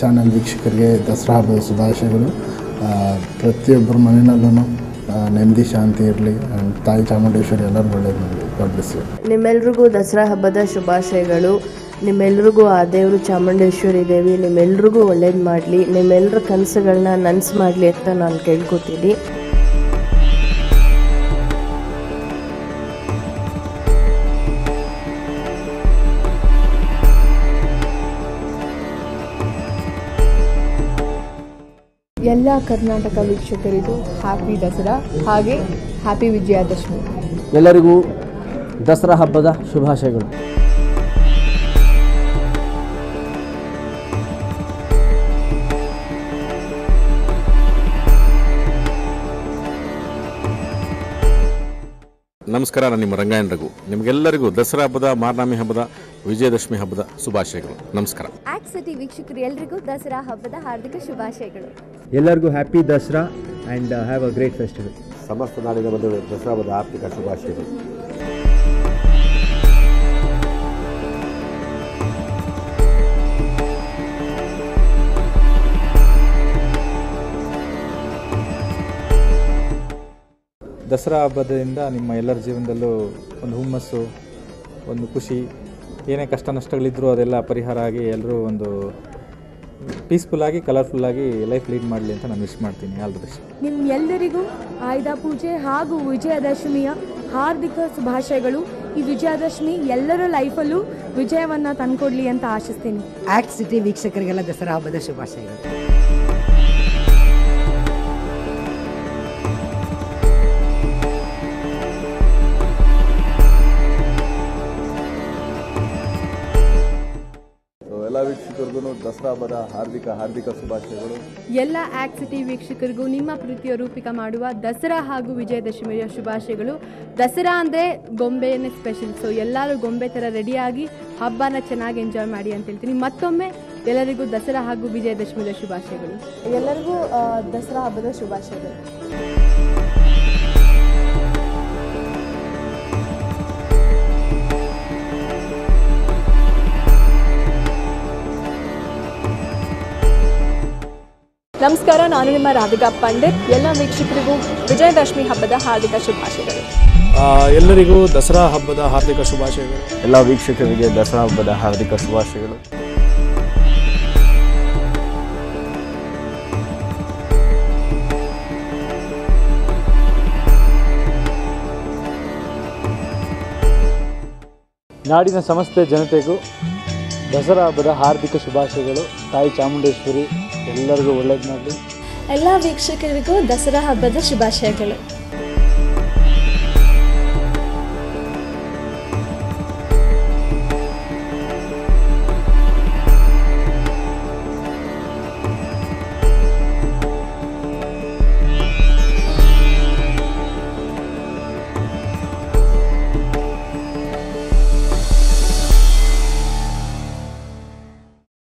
channel ವೀಕ್ಷಕರಿಗೆ ದಸರಾ ಹಬ್ಬದ ಶುಭಾಶಯಗಳು ಆ, ಪ್ರತಿಯೊಬ್ಬರ ಮನೆಯಲ್ಲೂ ನೆಮ್ಮದಿ ಶಾಂತಿ ಇರಲಿ ತಾಯಿ ಚಾಮುಂಡೇಶ್ವರಿ ಎಲ್ಲರೂ ಒಳ್ಳೇದು ಮಾಡಲಿ ಗಾಡ್ ಬ್ಲೆಸ್ ಯು ನಿಮ್ಮೆಲ್ರಿಗೂ ದಸರಾ ಹಬ್ಬದ ಶುಭಾಶಯಗಳು ನಿಮ್ಮೆಲ್ರಿಗೂ ಆ ದೇವರು ಚಾಮುಂಡೇಶ್ವರಿ ದೇವಿ ನಿಮ್ಮೆಲ್ರಿಗೂ ಒಳ್ಳೇದು ಮಾಡಲಿ ನಿಮ್ಮೆಲ್ಲರ ಕನಸುಗಳನ್ನ ನನಸು ಮಾಡಲಿ ಅಂತ ನಾನು ಕೇಳ್ಕೊತೀನಿ ಎಲ್ಲ ಕರ್ನಾಟಕ ವೀಕ್ಷಕರಿಗೂ ಹ್ಯಾಪಿ ದಸರಾ ಹಾಗೆ ಹ್ಯಾಪಿ ವಿಜಯದಶಮಿ ಎಲ್ಲರಿಗೂ ದಸರಾ ಹಬ್ಬದ ಶುಭಾಶಯಗಳು ನಮಸ್ಕಾರ ನಾನು ನಿಮ್ಮ ರಂಗಾಯಣ ರಘು ನಿಮಗೆಲ್ಲರಿಗೂ ದಸರಾ ಹಬ್ಬದ ಮಾರ್ನಾಮಿ ಹಬ್ಬದ ವಿಜಯದಶಮಿ ಹಬ್ಬದ ಶುಭಾಶಯಗಳು ನಮಸ್ಕಾರ ಆಕ್ಟ್ ಸಿಟಿ ವೀಕ್ಷಕರು ಎಲ್ರಿಗೂ ದಸರಾ ಹಬ್ಬದ ಹಾರ್ದಿಕ ಶುಭಾಶಯಗಳು ಎಲ್ಲರಿಗೂ happy Dasara and have a great festival ಸಮಸ್ತ ನಾಡಿನ ಬಂದು ದಸರಾ ಹಬ್ಬದ ಆರ್ಥಿಕ ಶುಭಾಶಯಗಳು ದಸರಾ ಹಬ್ಬದಿಂದ ನಿಮ್ಮ ಎಲ್ಲರ ಜೀವನದಲ್ಲೂ ಒಂದು ಹುಮ್ಮಸ್ಸು ಒಂದು ಖುಷಿ ಏನೇ ಕಷ್ಟ ನಷ್ಟಗಳಿದ್ರೂ ಅದೆಲ್ಲ ಪರಿಹಾರ ಆಗಿ ಎಲ್ಲರೂ ಒಂದು ಪೀಸ್ಫುಲ್ಲಾಗಿ ಕಲರ್ಫುಲ್ಲಾಗಿ ಲೈಫ್ ಲೀಡ್ ಮಾಡಲಿ ಅಂತ ನಾನು ವಿಶ್ ಮಾಡ್ತೀನಿ ಆಲ್ ದ ಬೆಸ್ಟ್ ನಿಮ್ಮೆಲ್ಲರಿಗೂ ಆಯುಧ ಪೂಜೆ ಹಾಗೂ ವಿಜಯದಶಮಿಯ ಹಾರ್ದಿಕ ಶುಭಾಶಯಗಳು ಈ ವಿಜಯದಶಮಿ ಎಲ್ಲರ ಲೈಫಲ್ಲೂ ವಿಜಯವನ್ನು ತಂದ್ಕೊಡ್ಲಿ ಅಂತ ಆಶಿಸ್ತೀನಿ ಆಕ್ಟ್ ಸಿಟಿ ವೀಕ್ಷಕರಿಗೆಲ್ಲ ದಸರಾ ಹಬ್ಬದ ಶುಭಾಶಯಗಳು ಎಲ್ಲ ವೀಕ್ಷಕರಿಗೂ ದಸರಾ ಹಬ್ಬದ ಹಾರ್ದಿಕ ಹಾರ್ದಿಕ ಶುಭಾಶಯಗಳು ಎಲ್ಲ ಆಕ್ಟ್ ಸಿಟಿ ವೀಕ್ಷಕರಿಗೂ ನಿಮ್ಮ ಪ್ರೀತಿಯ ರೂಪಿಕ ಮಾಡುವ ದಸರಾ ಹಾಗೂ ವಿಜಯದಶಮಿಯ ಶುಭಾಶಯಗಳು ದಸರಾ ಅಂದರೆ ಗೊಂಬೆಯನ್ನೇ ಸ್ಪೆಷಲ್ ಸೊ ಎಲ್ಲರೂ ಗೊಂಬೆ ಥರ ರೆಡಿಯಾಗಿ ಹಬ್ಬನ ಚೆನ್ನಾಗಿ ಎಂಜಾಯ್ ಮಾಡಿ ಅಂತ ಹೇಳ್ತೀನಿ ಮತ್ತೊಮ್ಮೆ ಎಲ್ಲರಿಗೂ ದಸರಾ ಹಾಗೂ ವಿಜಯದಶಮಿಯ ಶುಭಾಶಯಗಳು ಎಲ್ಲರಿಗೂ ದಸರಾ ಹಬ್ಬದ ಶುಭಾಶಯಗಳು ನಮಸ್ಕಾರ ನಾನು ನಿಮ್ಮ ರಾಧಿಕಾ ಪಂಡಿತ್ ಎಲ್ಲ ವೀಕ್ಷಕರಿಗೂ ವಿಜಯದಶಮಿ ಹಬ್ಬದ ಹಾರ್ದಿಕ ಶುಭಾಶಯಗಳು ಎಲ್ಲರಿಗೂ ದಸರಾ ಹಬ್ಬದ ಹಾರ್ದಿಕ ಶುಭಾಶಯಗಳು ಎಲ್ಲ ವೀಕ್ಷಕರಿಗೆ ದಸರಾ ಹಬ್ಬದ ಹಾರ್ದಿಕ ಶುಭಾಶಯಗಳು ನಾಡಿನ ಸಮಸ್ತ ಜನತೆಗೂ ದಸರಾ ಹಬ್ಬದ ಹಾರ್ದಿಕ ಶುಭಾಶಯಗಳು ತಾಯಿ ಚಾಮುಂಡೇಶ್ವರಿ ಎಲ್ಲರಿಗೂ ಒಳ್ಳೇದು ಮಾಡಲಿ ಎಲ್ಲ ವೀಕ್ಷಕರಿಗೂ ದಸರಾ ಹಬ್ಬದ ಶುಭಾಶಯಗಳು